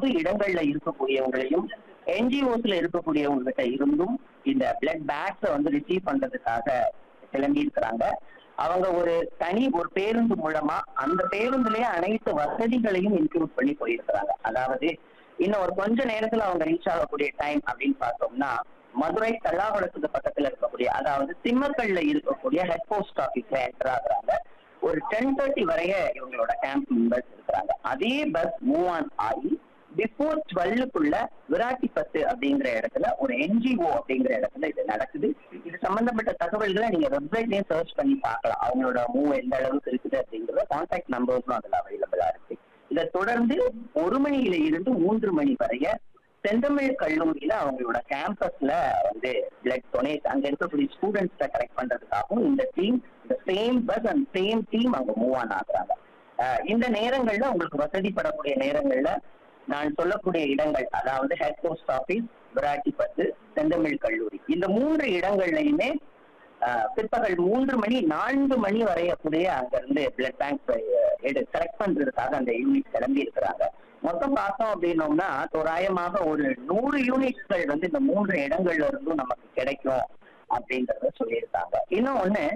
பொது இடங்கள்ல இருக்கக்கூடியவங்களையும் என்ஜிஓஸ்ல இருக்கக்கூடியவங்ககிட்ட இருந்தும் இந்த பிளட் பேக்ஸை வந்து ரிசீவ் பண்றதுக்காக கிளம்பி இருக்கிறாங்க அவங்க ஒரு தனி ஒரு பேருந்து மூலமா அந்த பேருந்துலயே அனைத்து வசதிகளையும் இன்க்ளூட் பண்ணி போயிருக்கிறாங்க அதாவது இன்னும் ஒரு கொஞ்ச நேரத்துல அவங்க ரீச் ஆகக்கூடிய டைம் அப்படின்னு பார்த்தோம்னா மதுரை தல்லாகுளத்துக்கு பக்கத்துல இருக்கக்கூடிய அதாவது திம்மக்கல்ல இருக்கக்கூடிய ஹெட் போஸ்ட் ஆபீஸ்ல என்டர் ஆகுறாங்க ஒரு டென் தேர்ட்டி வரைய இவங்களோட கேம்ப் மெம்பர்ஸ் இருக்கிறாங்க அதே பஸ் மூவ் ஆன் ஆகி பிஃபோர் டுவெல்லுக்குள்ள விராட்டிப்பத்து அப்படிங்கிற இடத்துல ஒரு என்ஜிஓ அப்படிங்கிற இடத்துல இது நடக்குது இது சம்பந்தப்பட்ட தகவல்களை நீங்க வெப்சைட்லயும் சர்ச் பண்ணி பார்க்கலாம் அவங்களோட மூவ் எந்த அளவுக்கு இருக்குது அப்படிங்கறத கான்டாக்ட் நம்பர்ஸும் அதுல அவைலபிளா இருக்கு இதை தொடர்ந்து ஒரு மணியில இருந்து மூன்று மணி வரைய செந்தமிழ் கல்லூரியில அவங்களோட கேம்பஸ்ல வந்து பிளட் டொனேட் அங்க இருக்கக்கூடிய ஸ்டூடெண்ட்ஸை கரெக்ட் பண்றதுக்காகவும் இந்த டீம் இந்த same bus and same team அங்க மூவ் ஆன் ஆகுறாங்க அஹ் இந்த நேரங்கள்ல உங்களுக்கு வசதிப்படக்கூடிய நேரங்கள்ல நான் சொல்லக்கூடிய இடங்கள் அதாவது ஹெட் போஸ்ட் ஆபீஸ் விராட்டிப்பத்து செந்தமிழ் கல்லூரி இந்த மூன்று இடங்கள்லயுமே அஹ், பிற்பகல் மூன்று மணி நான்கு மணி வரையக்கூடிய அங்க இருந்து பிளட் பேங்க் எடு கலெக்ட் பண்றதுக்காக அந்த யூனிட் கிளம்பி இருக்கிறாங்க மொத்தம் பார்த்தோம் அப்படின்னோம்னா தோராயமாக ஒரு நூறு யூனிட்கள் வந்து இந்த மூன்று இடங்கள்ல இருந்தும் நமக்கு கிடைக்கும் அப்படின்றத சொல்லியிருக்காங்க இன்னும் ஒண்ணு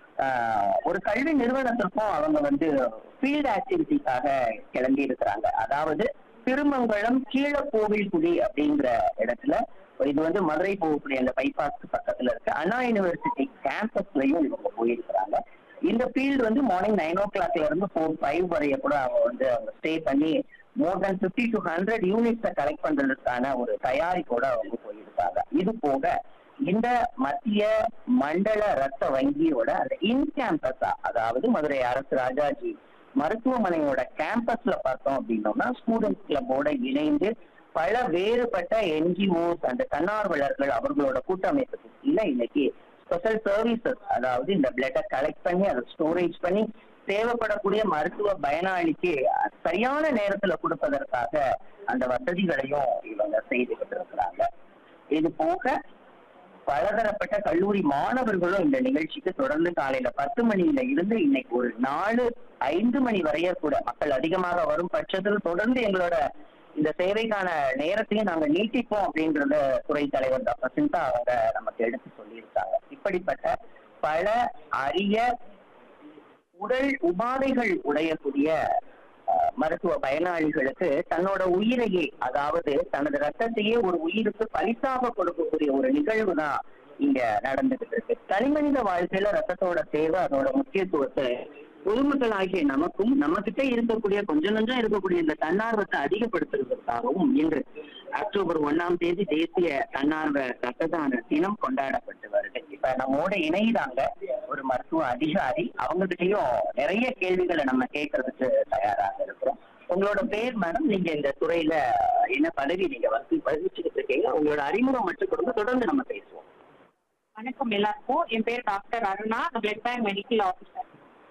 ஆஹ், ஒரு கல்வி நிறுவனத்திற்கும் அவங்க வந்து ஃபீல்டு ஆக்டிவிட்டிக்காக கிளம்பி இருக்கிறாங்க அதாவது திருமங்கலம் கீழக்கோவில்குடி அப்படிங்கிற இடத்துல இது வந்து மதுரை போகக்கூடிய அந்த பைபாஸ்க்கு பக்கத்துல இருக்கு அண்ணா யூனிவர்சிட்டி கேம்பஸ்லயும் இவங்க போயிருக்கிறாங்க இந்த ஃபீல்டு வந்து மார்னிங் நைன் ஓ கிளாக்ல இருந்து ஃபோர் ஃபைவ் வரைய கூட அவங்க வந்து அவங்க ஸ்டே பண்ணி more then fifty to hundred யூனிட்ஸை கலெக்ட் பண்றதுக்கான ஒரு தயாரிப்போட அவங்க போயிருக்காங்க இது போக இந்த மத்திய மண்டல ரத்த வங்கியோட அந்த இன் கேம்பஸா அதாவது மதுரை அரசு ராஜாஜி மருத்துவமனையோட கேம்பஸ்ல பார்த்தோம் அப்படின்னோம்னா ஸ்டூடெண்ட்ஸ் கிளப்போட இணைந்து பல வேறுபட்ட என்ஜிஓஸ் அந்த தன்னார்வலர்கள் அவர்களோட கூட்டமைப்புக்கு இல்ல இன்னைக்கு ஸ்பெஷல் சர்வீசஸ் அதாவது இந்த பிளட்டை கலெக்ட் பண்ணி அதை ஸ்டோரேஜ் பண்ணி தேவைப்படக்கூடிய மருத்துவ பயனாளிக்கு சரியான நேரத்துல கொடுப்பதற்காக அந்த வசதிகளையும் இவங்க செய்துகிட்டு இருக்கிறாங்க இது போக பலதரப்பட்ட கல்லூரி மாணவர்களும் இந்த நிகழ்ச்சிக்கு தொடர்ந்து காலையில பத்து மணியில இருந்து இன்னைக்கு ஒரு நாலு ஐந்து மணி வரைய கூட மக்கள் அதிகமாக வரும் பட்சத்தில் தொடர்ந்து எங்களோட இந்த சேவைக்கான நேரத்தையும் நாங்க நீட்டிப்போம் அப்படின்றத துறை தலைவர் டாக்டர் சிந்தா அவங்க நமக்கு எடுத்து சொல்லியிருக்காங்க இப்படிப்பட்ட பல அரிய உடல் உபாதைகள் உடையக்கூடிய அஹ், மருத்துவ பயனாளிகளுக்கு தன்னோட உயிரையே அதாவது தனது ரத்தத்தையே ஒரு உயிருக்கு பரிசாக கொடுக்கக்கூடிய ஒரு நிகழ்வு தான் இங்க நடந்துகிட்டு இருக்கு தனிமனித வாழ்க்கையில ரத்தத்தோட தேவை அதோட முக்கியத்துவத்தை பொதுமக்கள் ஆகிய நமக்கும் நம்ம கிட்ட இருக்கக்கூடிய கொஞ்சம் கொஞ்சம் இருக்கக்கூடிய இந்த தன்னார்வத்தை அதிகப்படுத்துறதுக்காகவும் இன்று அக்டோபர் ஒண்ணாம் தேதி தேசிய தன்னார்வ ரத்த தான தினம் கொண்டாடப்பட்டு வருது இப்ப நம்மோட இணையிறாங்க ஒரு மருத்துவ அதிகாரி அவங்க கிட்டயும் நிறைய கேள்விகளை நம்ம கேட்கறதுக்கு தயாராக இருக்கிறோம் உங்களோட பேர் மேடம் நீங்க இந்த துறையில என்ன பதவி நீங்க வந்து வகிச்சுக்கிட்டு இருக்கீங்க உங்களோட அறிமுகம் மட்டும் கொடுங்க தொடர்ந்து நம்ம பேசுவோம் வணக்கம் எல்லாருக்கும் என் பேர் doctor Aruna blood bank medical officer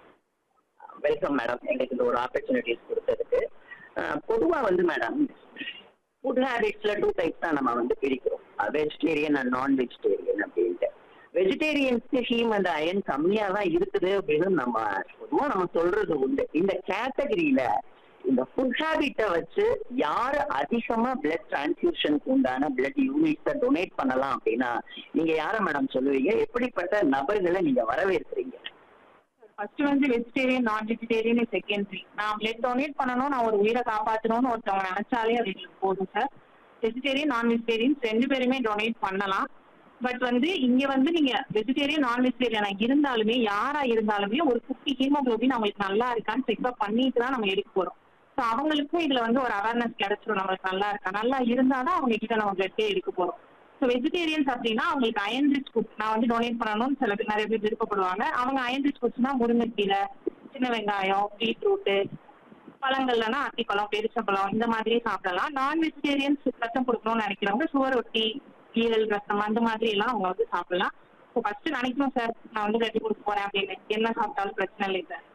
welcome madam எங்களுக்கு இந்த ஒரு ஆப்பர்ச்சுனிட்டிஸ் கொடுத்ததுக்கு அஹ், பொதுவா வந்து மேடம் ஃபுட் ஹேபிட்ஸ்ல டூ டைப்ஸ் தான் நம்ம வந்து பிரிக்கிறோம் வெஜிடேரியன் அண்ட் நான் வெஜிடேரியன் அப்படின்ட்டு வெஜிடேரியன்ஸ்க்கு ஹீம் அண்ட் அயன் கம்மியா தான் இருக்குது அப்படின்னு நம்ம பொதுவா நம்ம சொல்றது உண்டு இந்த கேட்டகரியில இந்த ஃபுட் ஹேபிட்டை வச்சு யாரு அதிகமா பிளட் டிரான்ஸ்ஃபியூஷனுக்கு உண்டான பிளட் யூனிட்ஸை டொனேட் பண்ணலாம் அப்படின்னா நீங்க யார மேடம் சொல்லுவீங்க எப்படிப்பட்ட நபர்களை நீங்க வரவேற்கிறீங்க ஃபர்ஸ்ட் வந்து வெஜிடேரியன் நான் வெஜிடேரியன் செகண்டரி நான் பிளட் டொனேட் பண்ணணும் நான் ஒரு உயிரை காப்பாற்றணும்னு ஒருத்தவங்க நினைச்சாலே அது எங்களுக்கு போதும் சார் வெஜிடேரியன் நான் வெஜிடேரியன்ஸ் ரெண்டு பேருமே டொனேட் பண்ணலாம் பட் வந்து இங்க வந்து நீங்க வெஜிடேரியன் நான் வெஜிடேரியனா இருந்தாலுமே யாரா இருந்தாலுமே ஒரு குட்டி ஹீமோகுளோபின் அவங்களுக்கு நல்லா இருக்கான்னு செக்அப் பண்ணிட்டு தான் நம்ம எடுக்க போறோம் ஸோ அவங்களுக்கும் இதுல வந்து ஒரு அவேர்னஸ் கிடைச்சிடும் நம்மளுக்கு நல்லா இருக்கா நல்லா இருந்தாதான் அவங்க கிட்ட நம்ம பிளட்டே எடுக்க போறோம் ஸோ வெஜிடேரியன்ஸ் அப்படின்னா அவங்களுக்கு அயன் ரிச் ஃபுட் நான் வந்து டொனேட் பண்ணணும்னு சில பேர் நிறைய பேர் விருப்பப்படுவாங்க அவங்க அயன் ரிச் ஃபுட்ஸ்னா முருங்கைக்கீரை சின்ன வெங்காயம் பீட்ரூட்டு பழங்கள்லனா அத்திப்பழம் பெருச்சப்பழம் இந்த மாதிரி சாப்பிடலாம் நான் வெஜிடேரியன்ஸ் ரசம் கொடுக்கணும்னு நினைக்கிறவங்க சுவர் ரொட்டி ஈரல் ரசம் அந்த மாதிரி எல்லாம் அவங்க வந்து சாப்பிடலாம் ஸோ ஃபர்ஸ்ட் நினைக்கணும் சார் நான் வந்து கட்டி கொடுக்க போறேன் அப்படின்னு என்ன சாப்பிட்டாலும் பிரச்சனை இல்லை சார்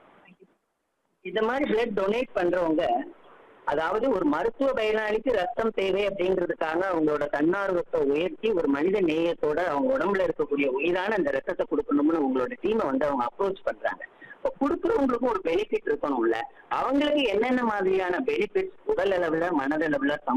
இந்த மாதிரி பிளட் டொனேட் பண்றவங்க அதாவது ஒரு மருத்துவ பயனாளிக்கு ரத்தம் தேவை அப்படிங்கிறதுக்காக அவங்களோட தன்னார்வத்தை உயர்த்தி ஒரு மனித நேயத்தோட அவங்க உடம்புல இருக்கக்கூடிய உயிரான அந்த ரத்தத்தை கொடுக்கணும்னு உங்களோட டீமை வந்து அவங்க அப்ரோச் பண்றாங்க இப்போ கொடுக்குறவங்களுக்கும் ஒரு பெனிஃபிட் இருக்கணும்ல அவங்களுக்கு என்னென்ன மாதிரியான பெனிஃபிட்ஸ் உடல் அளவுல மனதளவுல